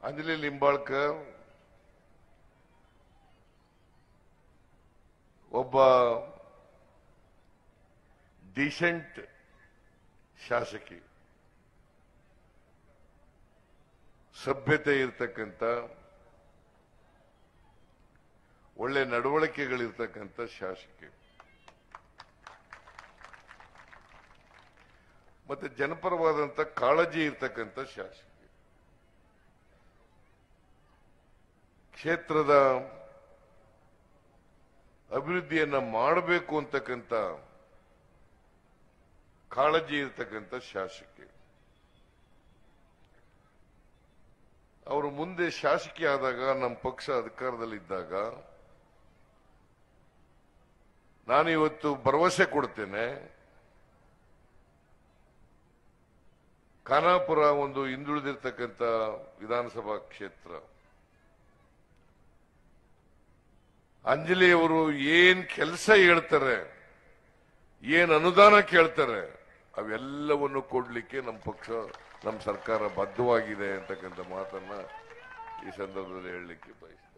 ಅಂಜಲಿ ಲಿಂಬಾಳ್ಕರ್ ಒಬ್ಬ ಡಿಸೆಂಟ್ ಶಾಸಕಿ ಸಭ್ಯತೆ ಇರ್ತಕ್ಕಂಥ ಒಳ್ಳೆ ನಡವಳಿಕೆಗಳಿರ್ತಕ್ಕಂಥ ಶಾಸಕಿ ಮತ್ತೆ ಜನಪರವಾದಂತ ಕಾಳಜಿ ಇರ್ತಕ್ಕಂಥ ಶಾಸಕಿ ಕ್ಷೇತ್ರದ ಅಭಿವೃದ್ಧಿಯನ್ನ ಮಾಡಬೇಕು ಅಂತಕ್ಕಂಥ ಕಾಳಜಿ ಇರ್ತಕ್ಕಂಥ ಶಾಸಕಿ ಅವರು ಮುಂದೆ ಶಾಸಕಿ ಆದಾಗ ನಮ್ಮ ಪಕ್ಷ ಅಧಿಕಾರದಲ್ಲಿದ್ದಾಗ ನಾನು ಇವತ್ತು ಭರವಸೆ ಕೊಡ್ತೇನೆ ಖಾನಾಪುರ ಒಂದು ಹಿಂದುಳಿದಿರ್ತಕ್ಕಂಥ ವಿಧಾನಸಭಾ ಕ್ಷೇತ್ರ ಅಂಜಲಿಯವರು ಏನ್ ಕೆಲಸ ಹೇಳ್ತಾರೆ ಏನ್ ಅನುದಾನ ಕೇಳ್ತಾರೆ ಅವೆಲ್ಲವನ್ನು ಕೊಡ್ಲಿಕ್ಕೆ ನಮ್ಮ ಪಕ್ಷ ನಮ್ಮ ಸರ್ಕಾರ ಬದ್ಧವಾಗಿದೆ ಅಂತಕ್ಕಂಥ ಮಾತನ್ನ ಈ ಸಂದರ್ಭದಲ್ಲಿ ಹೇಳಲಿಕ್ಕೆ ಬಯಸ್ತೀನಿ